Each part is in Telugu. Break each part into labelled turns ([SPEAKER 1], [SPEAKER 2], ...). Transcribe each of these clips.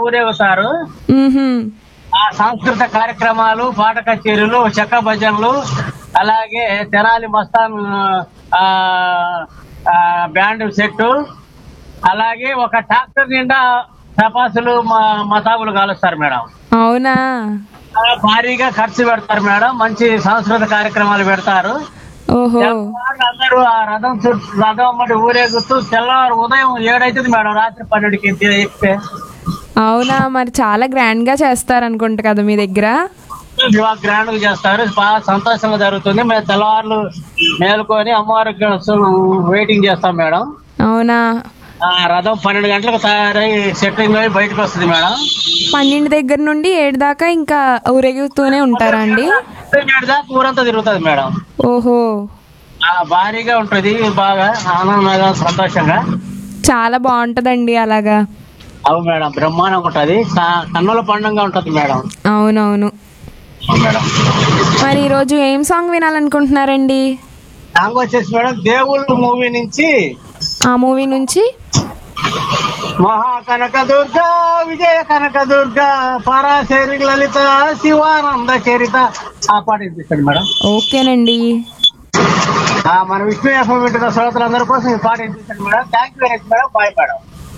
[SPEAKER 1] ఊరేగుతారు
[SPEAKER 2] మ్హూ.
[SPEAKER 1] ఆ సాంస్కృతిక కార్యక్రమాలు పాట కచేరీలు చెక్క భజనలు అలాగే తెనాలి మస్తాన్ ఆ, ఆ, బ్యాండ్ సెట్ అలాగే ఒక ట్రాక్టర్ నిండా టపాసులు మా- మతాబులు కాలుస్తారు మేడం
[SPEAKER 2] అవునా
[SPEAKER 1] ఆ, భారీగా ఖర్చు పెడతారు మేడం మంచి సాంస్కృతిక కార్యక్రమాలు పెడతారు
[SPEAKER 2] ఓహో
[SPEAKER 1] తెల్లవారు అందరూ ఆ రథం చుట్టూ రథం అమ్మటి ఊరేగుతూ తెల్లవారు ఉదయం ఏడైతుంది మేడం రాత్రి పన్నెండుకి ఎక్కితే
[SPEAKER 2] అవునా మరి చాలా గ్రాండ్ గా చేస్తారు అనుకుంటా కదా మీ దగ్గర
[SPEAKER 1] ఇవాళ గ్రాండ్ గా చేస్తారు బాగా సంతోషంగా జరుగుతుంది మేము తెల్లవారులు మేలుకొని అమ్మవారి కోసం వెయిటింగ్ చేస్తాం మేడం
[SPEAKER 2] అవునా
[SPEAKER 1] ఆ రథం పన్నెండు గంటలకు తయారై సెట్టింగ్ అయి బయటకు వస్తుంది మేడం
[SPEAKER 2] పన్నెండు దగ్గర నుండి ఏడు దాకా ఇంకా ఊరేగుతూనే ఉంటారా అండి
[SPEAKER 1] ఏడు దాకా ఊరంతా తిరుగుతుంది మేడం
[SPEAKER 2] ఓహో
[SPEAKER 1] ఆ భారీగా ఉంటుంది బాగా ఆనందంగా సంతోషంగా
[SPEAKER 2] చాలా బాగుంటదండి అలాగా
[SPEAKER 1] అవు మేడం బ్రహ్మాండంగా ఉంటది క- కన్నుల పండుగగా ఉంటది మేడం
[SPEAKER 2] అవునవును
[SPEAKER 1] అవును మేడం
[SPEAKER 2] మరి ఈరోజు ఏం సాంగ్ వినాలనుకుంటున్నారండి
[SPEAKER 1] సాంగ్ వచ్చేసి మేడం దేవుళ్ళు మూవీ నుంచి
[SPEAKER 2] ఆ మూవీ నుంచి
[SPEAKER 1] మహా కనక దుర్గా విజయ కనక దుర్గా పరాశరి లలిత శివానంద చరిత ఆ పాట వినిపిస్తుంది మేడం
[SPEAKER 2] ఓకేనండి
[SPEAKER 1] ఆ, మన విష్ణు ఎఫ్ఎం వింటున్న శ్రోతలందరి కోసం ఈ పాట వినిపిస్తుంది madam thank you very much madam bye madam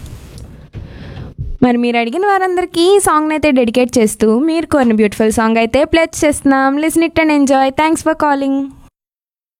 [SPEAKER 2] మరి మీరు అడిగిన వారందరికీ ఈ సాంగ్ అయితే డెడికేట్ చేస్తూ మీరు కోరిన బ్యూటిఫుల్ సాంగ్ అయితే ప్లే చేస్తున్నాం listen it and enjoy thanks for calling